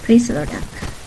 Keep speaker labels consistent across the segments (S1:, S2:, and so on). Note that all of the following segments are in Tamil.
S1: பிரைசலோட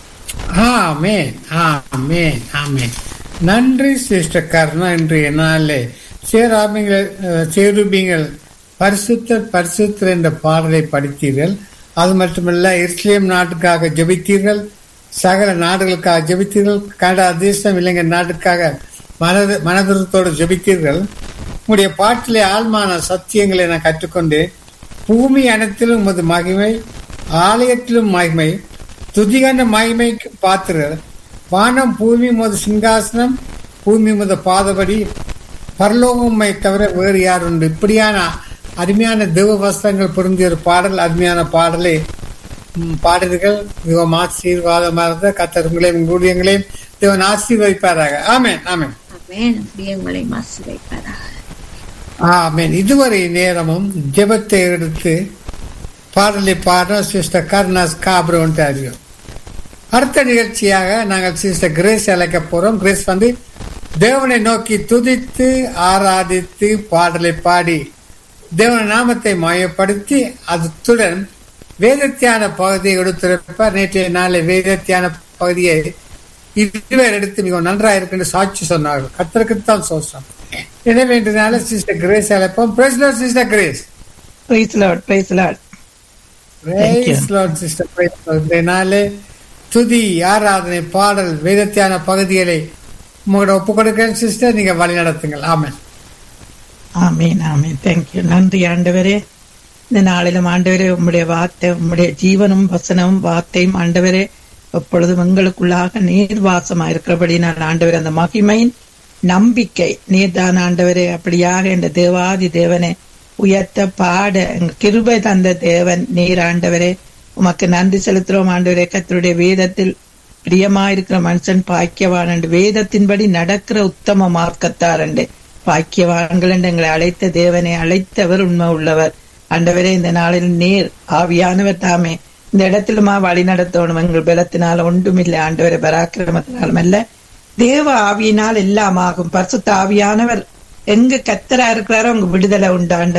S2: ஆமென் ஆமென் ஆமென் நன்றி சிஸ்டர் கர்ணா இன்றைய நாளிலே சேராபிங்கள் சேருபிங்கள் பரிசுத்தர் பரிசுத்தர் என்ற பாடலை படித்தீர்கள் அது மட்டுமல்ல இஸ்லேம் நாட்டுக்காக ஜெபித்தீர்கள் சகல நாடுகளுக்காக ஜெபித்தீர்கள் கனடா தேசம் இலங்கை நாட்டுக்காக மனது மனதிறத்தோடு ஜெபித்தீர்கள் உங்களுடைய பாட்டிலே ஆழ்மான சத்தியங்களை நான் கற்றுக்கொண்டு பூமி அனைத்திலும் உமது மகிமை ஆலயத்திலும் மகிமை துதிகண்ட மகிமைக்கு பாத்திரர் வானம் பூமி முத சிங்காசனம் பூமி முத பாதபடி பரலோகம்மை தவிர வேறு யார் உண்டு இப்படியான அருமையான தெய்வ வஸ்திரங்கள் பொருந்திய ஒரு பாடல் அருமையான பாடலை ம், பாடல்கள் மிகவும் ஆசீர்வாதமாக இருந்த கத்தர் உங்களையும் உங்கள் ஊழியங்களையும் தேவன் ஆசீர்வதிப்பாராக ஆமென் ஆமென்
S1: ஆமென் அப்படியே உங்களை மாசு வைப்பாராக
S2: ஆமென் இதுவரை நேரமும் ஜெபத்தை எடுத்து பாடலை பாடுற சிஸ்டர் கருணாஸ் காப்ரோ ஒன்றாரியோ அடுத்த நிகழ்ச்சியாக நாங்கள் சிஸ்டர் கிரேஸ் அழைக்க போறோம் கிரேஸ் வந்து தேவனை நோக்கி துதித்து ஆராதித்து பாடலை பாடி தேவன நாமத்தை மயப்படுத்தி அதுடன் வேதத்தியான பகுதியை எடுத்திருப்பார் நேற்றைய நாளில் வேதத்தியான பகுதியை இருவர் எடுத்து மிகவும் நன்றாக இருக்கு என்று சாட்சி சொன்னார்கள் கத்தருக்குத்தான் சோசம் எனவே இன்று நாளில் சிஸ்டர் கிரேஸ் அழைப்போம் பிரசிடர் sister Grace
S3: praise Lord praise Lord Thank you.
S2: Praise Lord, sister. Praise Lord. இந்த நாளே துதி ஆராதனை பாடல் வேதத்தியான பகுதிகளை உங்களோட ஒப்பு கொடுக்கிறேன் சிஸ்டர் நீங்க வழி நடத்துங்கள் ஆமென்
S3: ஆமீன் ஆமீன் தேங்க்யூ நன்றி ஆண்டவரே இந்த நாளிலும் ஆண்டவரே உம்முடைய வார்த்தை உம்முடைய ஜீவனும் வசனமும் வார்த்தையும் ஆண்டவரே எப்பொழுதும் எங்களுக்குள்ளாக நீர்வாசமா இருக்கிறபடி நான் ஆண்டவரே அந்த மகிமையின் நம்பிக்கை நீர்தான் ஆண்டவரே அப்படியாக என்ற தேவாதி தேவனை உயர்த்த பாட எங்க கிருபை தந்த தேவன் நீர் ஆண்டவரே உமக்கு நன்றி செலுத்துறோம் ஆண்டவரே கர்த்தருடைய வேதத்தில் பிரியமாயிருக்கிற மனுஷன் பாக்கியவான் என்று வேதத்தின்படி நடக்கிற உத்தம மார்க்கத்தார் என்று பாக்கியவான்கள் என்று எங்களை அழைத்த தேவனை அழைத்தவர் உண்மை உள்ளவர் ஆண்டவரே இந்த நாளில் நேர் ஆவியானவர் தாமே இந்த இடத்திலுமா வழி நடத்தணும் எங்கள் பலத்தினால் ஒன்றுமில்லை ஆண்டவரை பராக்கிரமத்தினாலும் அல்ல தேவ ஆவியினால் எல்லாம் ஆகும் பரிசுத்த ஆவியானவர் எங்க கத்தரா இருக்கிறாரோ அங்க விடுதலை உண்டு ஆண்டவரே